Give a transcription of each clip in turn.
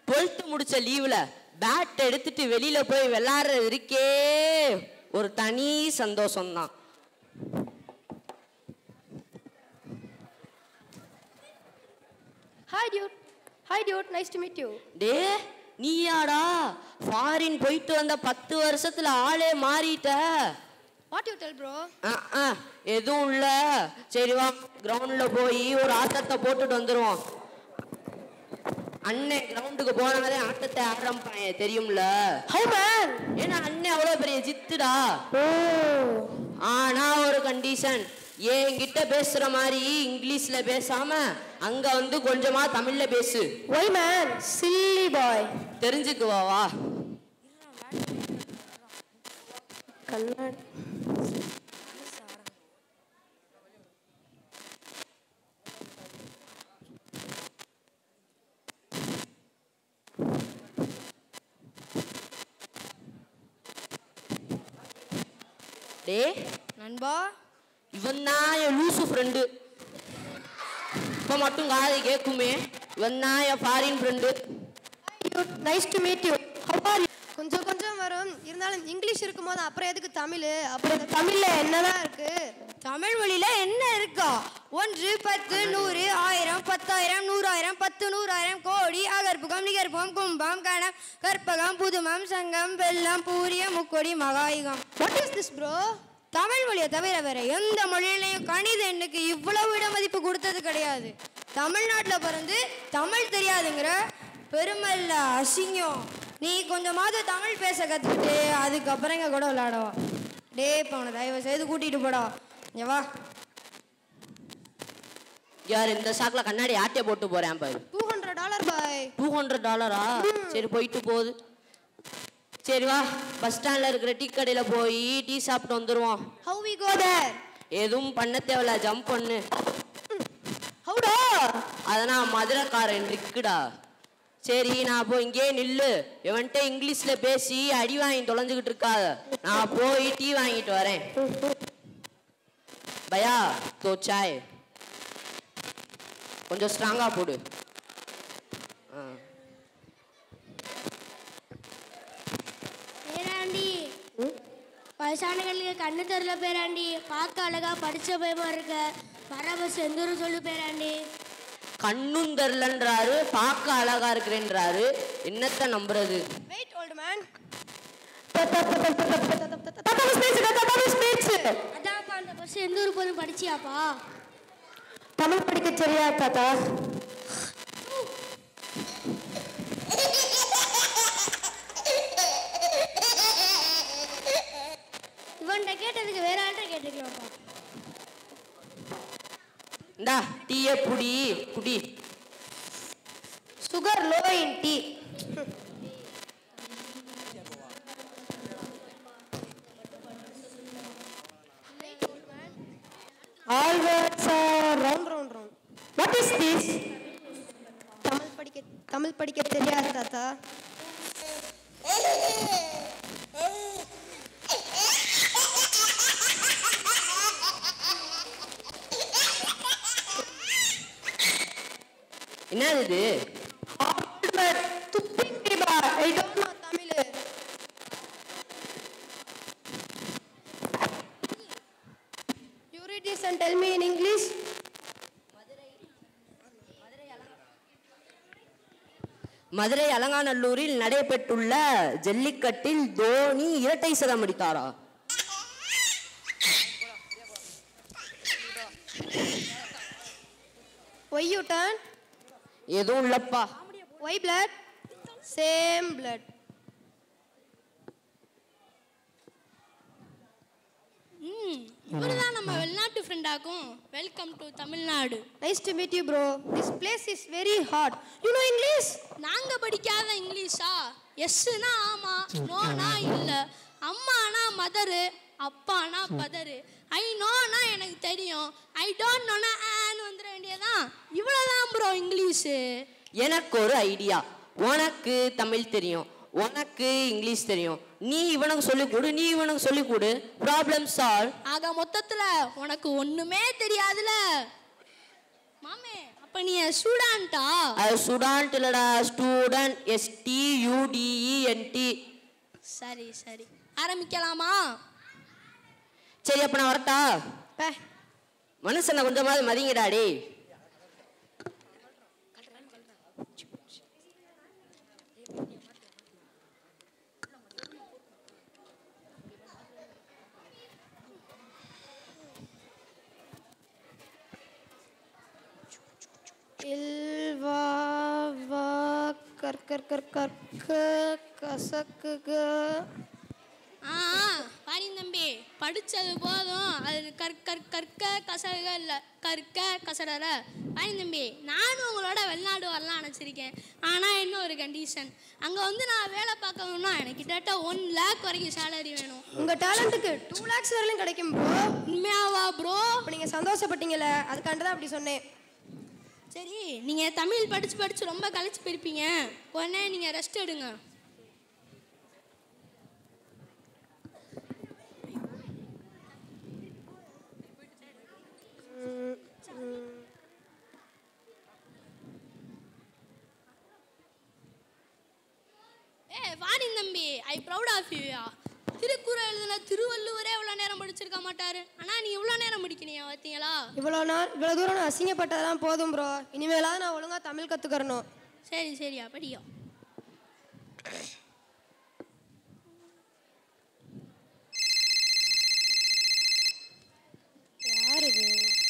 Twelfth முடிச்ச லீவ்ல bad எடுத்துட்டு வெளியில போய் விளையாடுறது இருக்கே ஒரு தனி சந்தோஷம்தான் Hi, dude. Hi, dude. Nice to meet you. டே நீயாடா ஃபாரின் போயிட்டு வந்த பத்து வருஷத்துல ஆளே மாறிட்ட What you tell, bro? அஹ், அஹ், எதுவும் இல்ல சரி வா கிரவுண்ட்ல போய் ஒரு ஆட்டத்தை போட்டுட்டு வந்துருவோம் அண்ணன் கிரவுண்டுக்கு போனாலே ஆட்டத்தை ஆரம்பிப்பாங்க தெரியும்ல How, man? ஏன்னா அண்ணன் அவ்வளவு பெரிய ஜித்துடா Oh. ஆனா ஒரு கண்டிஷன் என்கிட்ட பேசுற மாதிரி இங்கிலீஷ்ல பேசாம அங்க வந்து கொஞ்சமா தமிழ்ல பேசு Why, man? Silly boy. தெரிஞ்சுக்குவா வா கண்ணாடி டே நண்பா இவன் தான் என் லூசு ஃப்ரெண்டு இப்ப மட்டும் காது கேக்குமே இவன் தான் என் foreign friend dude. Nice to meet you. How are you? கொஞ்சம் கொஞ்சம் வரும் இருந்தாலும் இங்கிலீஷ் இருக்கும்போது அப்புறம் எதுக்கு தமிழ் அப்புறம் இந்த தமிழ்ல என்னதான் இருக்கு தமிழ் மொழியில என்ன இருக்கா ஒன்று பத்து நூறு ஆயிரம் பத்தாயிரம் நூறாயிரம் பத்து நூறாயிரம் கோடி அகற்புகம் நிகர்புகம் கும்பம் கணம் கற்பகம் புதுமம் சங்கம் வெள்ளம் பூரிய முக்கொடி மகாயுகம் what is this bro Tamil மொழியை தவிர வேற எந்த மொழியிலையும் கணித எண்ணுக்கு இவ்வளவு இட மதிப்பு கொடுத்தது கிடையாது தமிழ்நாட்டில் பிறந்து தமிழ் தெரியாதுங்கிற பெருமை இல்ல அசிங்கம் நீ கொஞ்சமாவது தமிழ் பேச கற்றுக்கிட்டு அதுக்கப்புறம் இங்கே கூட விளையாடவா டே இப்போ அவனை தயவு செய்து கூட்டிகிட்டு போடா இங்க வா யார் இந்த சாக்குல கண்ணாடி ஆட்டே போட்டு போறேன் பாரு டூ ஹண்ட்ரட் டாலர் பாய் டூ ஹண்ட்ரட் டாலரா சரி போயிட்டு போகுது சரி வா பஸ் ஸ்டாண்ட்ல இருக்கிற டீ கடையில போய் டீ சாப்பிட்டு வந்துருவோம் ஹவு வி கோ தேர் எதுவும் பண்ண தேவையில்ல ஜம்ப் பண்ணு ஹவுடா அதனால் மதுரைக்காரன் இருக்குடா சரி நான் போய் இங்கேயே நில்லு இவன்கிட்ட இங்கிலீஷ்ல பேசி அடி வாங்கி தொலைஞ்சுக்கிட்டு இருக்காத நான் போய் டீ வாங்கிட்டு வரேன் பயா தோ சாய் கொஞ்சம் ஸ்ட்ராங்கா போடு ஆ. பேராண்டி வயசானவங்களுக்கு கண்ணு தெரியல பேராண்டி பார்க்க அழகா படிச்ச பயமா இருக்க வர பஸ் எந்த ஊரு சொல்லு பேராண்டி கண்ணும் தெரிலன்றாரு பார்க்க அழகா இருக்கிறேன்றாரு என்னத்த நம்புறது wait old man Tamil speech Tamil speech அதான்ப்பா அந்த பஸ் எந்த ஊர் போதும் படிச்சியாப்பா தமிழ் படிக்க தெரியா தாத்தா இவன்கிட்ட கேட்டதுக்கு வேற ஆள்கிட்ட கேட்டுக்கலாம்ப்பா இந்தா டீயே புடி குடி sugar low in tea all words are round round round what is this Tamil படிக்க தமிழ் படிக்க தெரியாது தாத்தா என்னது இது துப்பிங்கி பா I don't know Tamil You read this and tell me in English. Madurai அலங்காநல்லூரில் நடைபெற்றுள்ள ஜல்லிக்கட்டில் தோனி இரட்டை சதம் அடித்தாரா Why you turn? எதுவும் இல்லப்பா Why blood? Same blood. ம் இவருதான் நம்ம வெளிநாட்டு ஃப்ரெண்டாக்கும் welcome to Tamil Nadu Nice to meet you, bro. This place is very hot. You know English? நாங்க படிக்காத இங்கிலீஷா எஸ்னா ஆமா நோனா இல்ல அம்மானா மதரு அப்பானா பதரு ஐ நோனா எனக்கு தெரியும் ஐ டோன்ட் நோனா ஆன்னு வந்துட வேண்டியதான் இவ்வளவுதான் ப்ரோ இங்கிலீஷு எனக்கு ஒரு ஐடியா உனக்கு தமிழ் தெரியும் உனக்கு இங்கிலீஷ் தெரியும் நீ இவனுக்கு சொல்லிக் கொடு நீ இவனுக்கு சொல்லிக் கொடு ப்ராப்ளம் சால்வ் ஆக மொத்தத்துல உனக்கு ஒண்ணுமே தெரியாதுல மாமே அப்ப அப்ப நீ ஸ்டூடெண்டா அது ஸ்டூடெண்ட் இல்லடா ஸ்டூடெண்ட் எஸ்டி யூடிஇஎன்டி சரி சரி ஆரம்பிக்கலாமா சரி அப்ப நான் வரட்டா பே மனுஷனை கொஞ்சமாவது மதிங்கடா டேய் இல் வா வா கர் கர் கர் கற்க கசக்குக ஆ பாடி தம்பி படிச்சது போதும் அது கற் கற் கற்க கசக இல்ல கற்க கசடற பாடி தம்பி நானும் உங்களோட வெளிநாடு வரலாம் நினச்சிருக்கேன் ஆனால் இன்னும் ஒரு கண்டிஷன் அங்கே வந்து நான் வேலை பார்க்கணும்னா எனக்கு கிட்டத்தட்ட ஒன் லேக் வரைக்கும் சேலரி வேணும் உங்க டேலண்ட்டுக்கு டூ லேக்ஸ் வரையிலும் கிடைக்கும் ப்ரோ உண்மையாவா ப்ரோ இப்போ நீங்க சந்தோஷப்பட்டீங்கல்ல அதுக்காண்டி தான் அப்படி சொன்னேன் சரி நீங்கள் தமிழ் படித்து படித்து ரொம்ப கழிச்சு போயிருப்பீங்க உடனே நீங்கள் ரெஸ்ட் எடுங்க ஏ வாடி தம்பி ஐ ப்ரௌட் ஆஃப் யூயா திருக்குறள் எழுதின திருவள்ளுவரே இவ்வளோ நேரம் படிச்சிருக்க மாட்டாரு ஆனால் நீ இவ்வளோ நேரம் படிக்கிறீங்க பார்த்தீங்களா இவ்வளோ நாள் இவ்வளோ தூரம் நான் அசிங்கப்பட்டதெல்லாம் போதும் ப்ரோ இனிமேலாவது நான் ஒழுங்கா தமிழ் கற்றுக்கறணும் சரி சரியா படியா யார் இது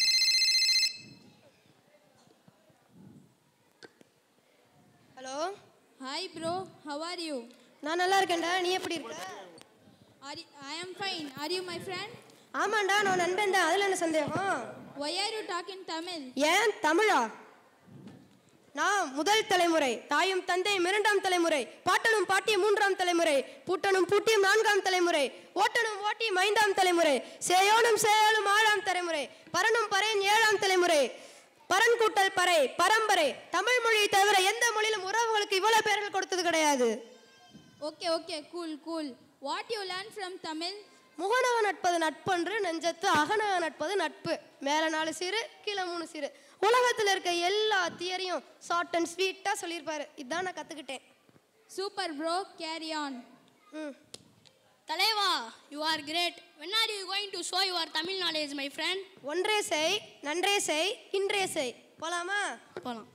hello Hi bro, how are you? நான் நல்லா இருக்கேன்டா நீ எப்படி இருக்க Are you, I am fine. Are you my friend? ஆமாண்டா நான் நண்பன் தான் அதில் என்ன சந்தேகம் Why are you talking Tamil? ஏன் தமிழா நான் முதல் தலைமுறை தாயும் தந்தையும் இரண்டாம் தலைமுறை பாட்டனும் பாட்டியும் மூன்றாம் தலைமுறை பூட்டனும் பூட்டியும் நான்காம் தலைமுறை ஓட்டனும் ஓட்டியும் ஐந்தாம் தலைமுறை சேயோனும் சேயோனும் ஆறாம் தலைமுறை பரனும் பறையன் ஏழாம் தலைமுறை பரன் கூட்டல் பறை பரம்பரை தமிழ் மொழியை தவிர எந்த மொழியிலும் உறவுகளுக்கு இவ்வளவு பெயர்கள் கொடுத்தது கிடையாது Okay, okay, cool, cool. What you learn from Tamil? முகநக நட்பது நட்பன்று நெஞ்சத்து அகநக நட்பது நட்பு மேல நாலு சீரு கீழே மூணு சீரு உலகத்துல இருக்க எல்லா தியரியும் ஷார்ட் அண்ட் ஸ்வீட்டா சொல்லியிருப்பாரு இதான் நான் கத்துக்கிட்டேன் Super bro, carry on. ம் தலைவா you are great when are you going to show your Tamil knowledge my friend ஒன்றே செய் நன்றே செய் இன்றே செய் போலாமா போகலாம்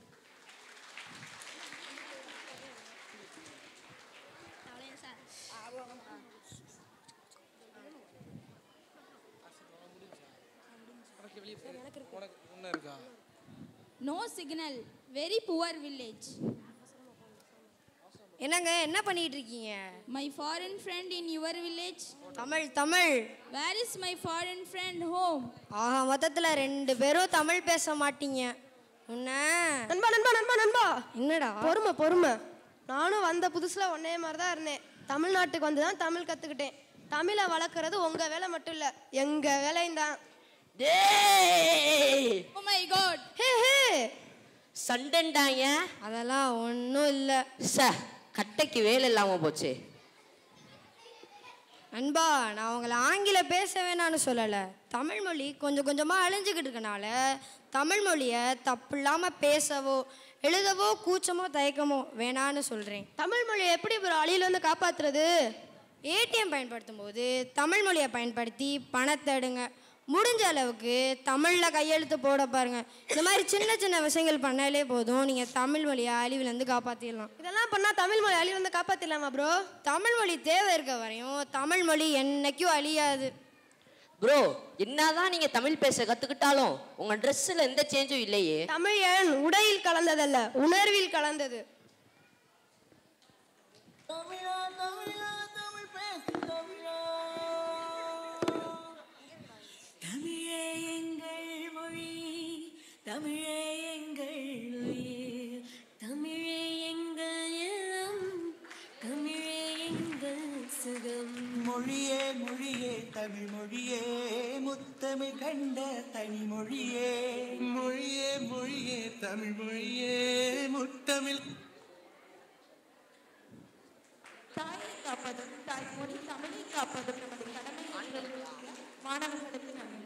உனக்கு ஒன்று இருக்கா No signal. Very poor village. என்னங்க என்ன பண்ணிட்டு இருக்கீங்க My foreign friend in your village. Tamil Tamil Where is my foreign friend home? ஆஹா மொத்தத்துல ரெண்டு பேரும் தமிழ் பேச மாட்டீங்க உன்ன நண்பா நண்பா நண்பா நண்பா என்னடா பொறுமை பொறுமை நானும் வந்த புதுசுல ஒன்னே மாதிரி தான் இருந்தேன் தமிழ்நாட்டுக்கு வந்து தான் தமிழ் கத்துக்கிட்டேன் தமிழை வளர்க்குறது உங்க வேலை மட்டும் இல்ல எங்க வேலையும் தான் டேய் Oh my god. ஹே ஹே சண்டைண்டாங்க அதெல்லாம் ஒன்றும் இல்லை ச கட்டைக்கு வேலை இல்லாம போச்சு அன்பா நான் உங்களை ஆங்கிலம் பேச வேணாம்னு சொல்லலை தமிழ் மொழி கொஞ்சம் கொஞ்சமாக அழிஞ்சுக்கிட்டு இருக்கனால தமிழ் மொழியை தப்பு இல்லாமல் பேசவோ எழுதவோ கூச்சமோ தயக்கமோ வேணான்னு சொல்கிறேன் தமிழ் மொழியை எப்படி ஒரு அழியில வந்து காப்பாத்துறது ஏடிஎம் பயன்படுத்தும் போது தமிழ் மொழியை பயன்படுத்தி பணத்தை எடுங்க முடிஞ்ச அளவுக்கு தமிழில் கையெழுத்து போட பாருங்க இந்த மாதிரி சின்ன சின்ன விஷயங்கள் பண்ணாலே போதும் நீங்கள் தமிழ் மொழியை அழிவுலேருந்து காப்பாற்றிடலாம் இதெல்லாம் பண்ணா தமிழ் மொழி அழிவு வந்து காப்பாத்திடலாமா ப்ரோ தமிழ் மொழி தேவை இருக்க வரையும் தமிழ் மொழி என்னைக்கும் அழியாது ப்ரோ என்னதான் நீங்க தமிழ் பேச கத்துக்கிட்டாலும் உங்க ட்ரெஸ்ஸில் எந்த சேஞ்சும் இல்லையே தமிழ் ஏன் உடையில் கலந்ததல்ல உணர்வில் கலந்தது தமிழே எங்கள் மொழி தமிழே எங்கள் உயிர் தமிழே எங்கள் இளம் தமிழே எங்கள் சுகம் மொழியே மொழியே தமிழ் மொழியே முத்தமிழ் கண்ட தனி மொழியே மொழியே மொழியே தமிழ் மொழியே முத்தமிழ் தாயை காப்பதும் தாய்மொழி தமிழை காப்பதும் நமது கடமை என்று மாணவர்களுக்கு நன்றி